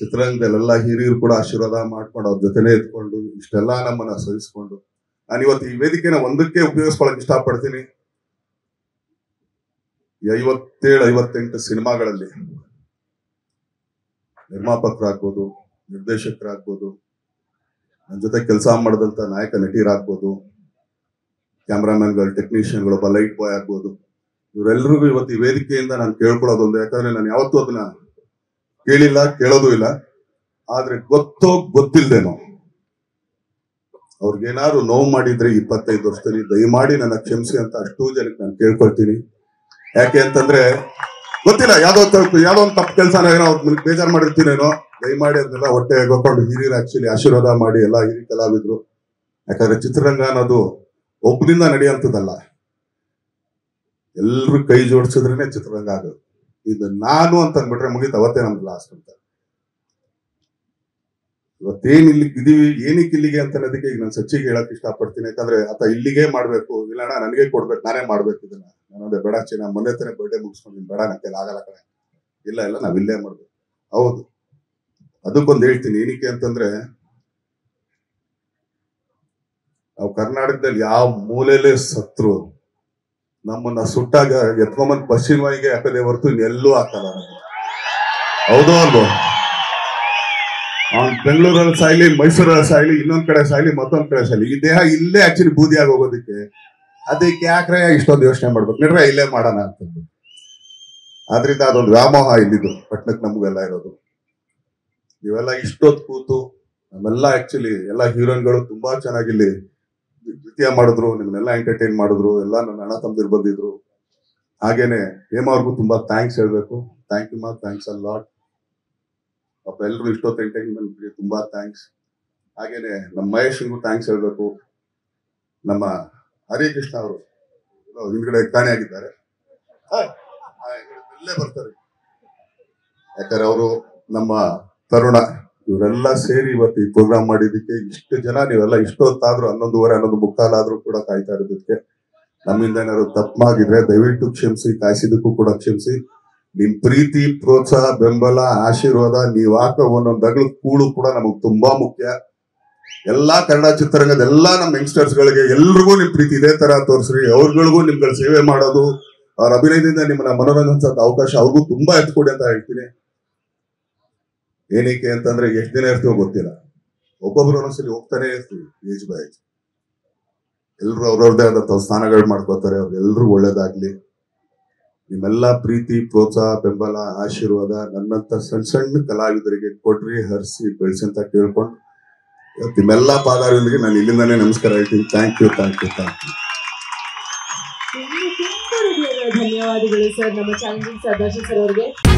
ಚಿತ್ರರಂಗದಲ್ಲೆಲ್ಲ ಹಿರಿಯರು ಕೂಡ ಆಶೀರ್ವಾದ ಮಾಡ್ಕೊಂಡು ಅವ್ರ ಜೊತೆನೇ ಇದ್ಕೊಂಡು ಇಷ್ಟೆಲ್ಲ ನಮ್ಮನ್ನ ಸಹಿಸ್ಕೊಂಡು ನಾನು ಇವತ್ತು ಈ ವೇದಿಕೆನ ಒಂದಕ್ಕೆ ಉಪಯೋಗಿಸ್ಕೊಳಕ್ ಇಷ್ಟಪಡ್ತೀನಿ ಈ ಐವತ್ತೇಳು ಐವತ್ತೆಂಟು ಸಿನಿಮಾಗಳಲ್ಲಿ ನಿರ್ಮಾಪಕರಾಗ್ಬೋದು ನಿರ್ದೇಶಕರಾಗ್ಬೋದು ನನ್ನ ಜೊತೆ ಕೆಲಸ ಮಾಡಿದಂತ ನಾಯಕ ನಟಿಯರಾಗ್ಬೋದು ಕ್ಯಾಮ್ರಾಮನ್ಗಳು ಟೆಕ್ನಿಷಿಯನ್ಗಳು ಒಬ್ಬ ಲೈಟ್ ಬಾಯ್ ಆಗ್ಬೋದು ಇವರೆಲ್ಲರಿಗೂ ಇವತ್ತು ಈ ವೇದಿಕೆಯಿಂದ ನಾನು ಕೇಳ್ಕೊಳ್ಳೋದೊಂದು ಯಾಕಂದ್ರೆ ನಾನು ಯಾವತ್ತೂ ಅದನ್ನ ಕೇಳಿಲ್ಲ ಕೇಳೋದು ಇಲ್ಲ ಆದ್ರೆ ಗೊತ್ತೋ ಗೊತ್ತಿಲ್ದೇನೋ ಅವ್ರಿಗೇನಾದ್ರು ನೋವು ಮಾಡಿದ್ರೆ ಇಪ್ಪತ್ತೈದು ವರ್ಷದಲ್ಲಿ ದಯಮಾಡಿ ನನ್ನ ಕ್ಷಮಿಸಿ ಅಂತ ಅಷ್ಟೂ ಜನಕ್ಕೆ ನಾನು ಕೇಳ್ಕೊಳ್ತೀನಿ ಯಾಕೆ ಅಂತಂದ್ರೆ ಗೊತ್ತಿಲ್ಲ ಯಾವ್ದೋ ತಪ್ಪು ಯಾವ್ದೋ ಒಂದು ತಪ್ಪು ಕೆಲಸನ ಏನೋ ಅವ್ರು ಬೇಜಾರು ಮಾಡಿರ್ತೀನೇನೋ ದಯಮಾಡಿ ಅದನ್ನೆಲ್ಲ ಹೊಟ್ಟೆ ಗೊಕೊಂಡು ಹಿರಿಯರು ಆಕ್ಚುಲಿ ಆಶೀರ್ವಾದ ಮಾಡಿ ಎಲ್ಲ ಹಿರಿಯ ಕಲಾವಿದ್ರು ಯಾಕಂದ್ರೆ ಚಿತ್ರರಂಗ ಅನ್ನೋದು ಒಬ್ಬರಿಂದ ನಡೆಯುವಂಥದ್ದಲ್ಲ ಎಲ್ರು ಕೈ ಜೋಡಿಸಿದ್ರೇನೆ ಚಿತ್ರರಂಗ ಆಗೋದು ಇದು ನಾನು ಅಂತ ಅಂದ್ಬಿಟ್ರೆ ಮುಗೀತು ಅವತ್ತೇ ನಮ್ದು ಲಾಸ್ಟ್ ಅಂತ ಇವತ್ತೇನ್ ಇಲ್ಲಿ ಇದೀವಿ ಏನಕ್ಕೆ ಇಲ್ಲಿಗೆ ಅಂತ ಅನ್ನೋದಕ್ಕೆ ಈಗ ನಾನು ಸಚ್ಚಿಗೆ ಹೇಳಕ್ ಇಷ್ಟಪಡ್ತೀನಿ ಯಾಕಂದ್ರೆ ಆತ ಇಲ್ಲಿಗೆ ಮಾಡ್ಬೇಕು ಇಲ್ಲ ಅಣ್ಣ ನನಗೆ ಕೊಡ್ಬೇಕು ನಾನೇ ಮಾಡ್ಬೇಕು ಇದನ್ನ ನಾನು ಅದೇ ಬೇಡ ಚಿನ್ನ ಮೊನ್ನೆ ತಾನೇ ಬರ್ಡೇ ಮುಗಿಸ್ಕೊಂಡಿದ್ದೀನಿ ಬೇಡ ನನ್ನ ಕೈಲಿ ಆಗಲ್ಲ ಕಣೆ ಇಲ್ಲ ಇಲ್ಲ ನಾವ್ ಇಲ್ಲೇ ಮಾಡ್ಬೇಕು ಹೌದು ಅದಕ್ಕೊಂದು ಹೇಳ್ತೀನಿ ಏನಕ್ಕೆ ಅಂತಂದ್ರೆ ನಾವು ಕರ್ನಾಟಕದಲ್ಲಿ ಯಾವ ಮೂಲೆಯಲ್ಲೇ ಸತ್ರು ನಮ್ಮನ್ನ ಸುಟ್ಟಾಗ ಎತ್ಕೊಂಬಂದ್ ಪಶ್ಚಿಮವಾಗಿ ಹಾಕದೆ ಹೊರತು ಇನ್ನೆಲ್ಲೂ ಹಾಕಲ್ಲ ನಮ್ಗೆ. ಹೌದೋ ಅಲ್ವೋ ಅವ್ನ್ ಬೆಂಗಳೂರಲ್ಲಿ ಸಾಯ್ಲಿ ಮೈಸೂರಲ್ಲಿ ಸಾಯ್ಲಿ ಇನ್ನೊಂದ್ ಕಡೆ ಸಾಯ್ಲಿ ಮತ್ತೊಂದ್ ಕಡೆ ಸಾಯ್ಲಿ ಈ ದೇಹ ಇಲ್ಲೇ ಆಕ್ಚುಲಿ ಬೂದಿಯಾಗಿ ಹೋಗೋದಕ್ಕೆ ಅದಕ್ಕೆ ಯಾಕ್ರೆ ಇಷ್ಟೊಂದು ಯೋಚನೆ ಮಾಡ್ಬೇಕು ನಡ್ರೆ ಇಲ್ಲೇ ಮಾಡೋಣ ಅಂತಂದು ಆದ್ರಿಂದ ಅದೊಂದು ವ್ಯಾಮೋಹ ಇಲ್ಲಿದ್ದು ಪಟ್ಟಣಕ್ಕೆ ನಮ್ಗೆಲ್ಲ ಇರೋದು ನೀವೆಲ್ಲ ಇಷ್ಟೊತ್ತು ಕೂತು ನಮ್ಮೆಲ್ಲ ಆಕ್ಚುಲಿ ಎಲ್ಲ ಹೀರೋಯಿನ್ಗಳು ತುಂಬಾ ಚೆನ್ನಾಗಿ ಇಲ್ಲಿ ನೃತ್ಯ ಮಾಡಿದ್ರು ನಿಮ್ಮನ್ನೆಲ್ಲ ಎಂಟರ್ಟೈನ್ ಮಾಡಿದ್ರು ಎಲ್ಲ ನನ್ನ ಅಣ್ಣ ತಮ್ಮದಿರು ಬಂದಿದ್ರು ಹಾಗೇನೆ ಹೇಮ ಅವ್ರಿಗೂ ತುಂಬಾ ಥ್ಯಾಂಕ್ಸ್ ಹೇಳ್ಬೇಕು ಥ್ಯಾಂಕ್ ಯು ಮಾ ಥ್ಯಾಂಕ್ಸ್ ಅ ಲಾಟ್ ಪಾಪ ಎಲ್ರು ಇಷ್ಟೊತ್ತು ಎಂಟರ್ಟೈನ್ಮೆಂಟ್ ತುಂಬಾ ಥ್ಯಾಂಕ್ಸ್ ಹಾಗೇನೆ ನಮ್ಮ ಮಹೇಶ್ಗೂ ಥ್ಯಾಂಕ್ಸ್ ಹೇಳ್ಬೇಕು ನಮ್ಮ ಹರಿಕೃಷ್ಣ ಅವರು ಹಿಂದ್ಗಡೆ ಕಾಣೆಯಾಗಿದ್ದಾರೆ ಹಾಯ್. ಹಾಯ್, ಇಲ್ಲೇ ಬರ್ತಾರೆ ಯಾಕಂದ್ರೆ ಅವರು ನಮ್ಮ ತರುಣ ಇವರೆಲ್ಲ ಸೇರಿ ಇವತ್ತು ಈ ಪ್ರೋಗ್ರಾಮ್ ಮಾಡಿದ್ದಕ್ಕೆ ಇಷ್ಟು ಜನ ನೀವೆಲ್ಲ ಇಷ್ಟೊತ್ತಾದ್ರೂ ಹನ್ನೊಂದುವರೆ ಹನ್ನೊಂದು ಮುಕ್ಕಾಲಾದ್ರೂ ಕೂಡ ಕಾಯ್ತಾ ಇರೋದಕ್ಕೆ ನಮ್ಮಿಂದ ಏನಾದ್ರು ತಪ್ಪಾಗಿದ್ರೆ ದಯವಿಟ್ಟು ಕ್ಷಮಿಸಿ ಕಾಯಿಸಿದಕ್ಕೂ ಕೂಡ ಕ್ಷಮಿಸಿ ನಿಮ್ ಪ್ರೀತಿ ಪ್ರೋತ್ಸಾಹ ಬೆಂಬಲ ಆಶೀರ್ವಾದ ನೀವ್ ಹಾಕೋ ಒಂದೊಂದು ದಗಳು ಕೂಳು ಕೂಡ ನಮಗ್ ತುಂಬಾ ಮುಖ್ಯ ಎಲ್ಲಾ ಕನ್ನಡ ಚಿತ್ರರಂಗದ ಎಲ್ಲಾ ನಮ್ಮ ಯಂಗ್ಸ್ಟರ್ಸ್ ಗಳಿಗೆ ಎಲ್ರಿಗೂ ನಿಮ್ ಪ್ರೀತಿ ಇದೇ ತರ ತೋರಿಸ್ರಿ ಅವ್ರಗಳಿಗೂ ನಿಮ್ಗಳ ಸೇವೆ ಮಾಡೋದು ಅವ್ರ ಅಭಿನಯದಿಂದ ನಿಮ್ಮನ್ನ ಮನೋರಂಜಿಸೋ ಅವಕಾಶ ಅವ್ರಿಗೂ ತುಂಬಾ ಎತ್ಕೊಡಿ ಅಂತ ಹೇಳ್ತೀನಿ ಏನಕ್ಕೆ ಅಂತಂದ್ರೆ ಎಷ್ಟ್ ದಿನ ಇರ್ತೀವೋ ಗೊತ್ತಿಲ್ಲ ಒಬ್ಬೊಬ್ರು ಒಂದೊಂದ್ಸಲಿ ಹೋಗ್ತಾನೆ ಇರ್ತೀವಿ ಏಜ್ ಬೈ ಏಜ್ ಎಲ್ರು ಅವ್ರವ್ರದೇ ಆದಂತ ಸ್ಥಾನಗಳು ಮಾಡ್ಕೋತಾರೆ ಅವ್ರಿಗೆಲ್ರಿಗೂ ಒಳ್ಳೇದಾಗ್ಲಿ ನಿಮ್ಮೆಲ್ಲ ಪ್ರೀತಿ ಪ್ರೋತ್ಸಾಹ ಬೆಂಬಲ ಆಶೀರ್ವಾದ ನನ್ನಂತ ಸಣ್ಣ ಸಣ್ಣ ಕಲಾವಿದರಿಗೆ ಕೊಡ್ರಿ ಹರಿಸಿ ಬೆಳೆಸಿ ಅಂತ ಕೇಳ್ಕೊಂಡು ಇವತ್ತು ನಿಮ್ಮೆಲ್ಲ ಪಾದಾರರಿಗೆ ನಾನು ಇಲ್ಲಿಂದಾನೇ ನಮಸ್ಕಾರ ಹೇಳ್ತೀನಿ thank you thank you thank you ನಿಮ್ಗೆ ತುಂಬ ಹೃದಯದ ಧನ್ಯವಾದಗಳು ಸರ್ ನಮ್ಮ ಚಾಲೆಂಜಿಂಗ್ ಸದಸ್ಯ ಸರ್ ಅವರಿಗೆ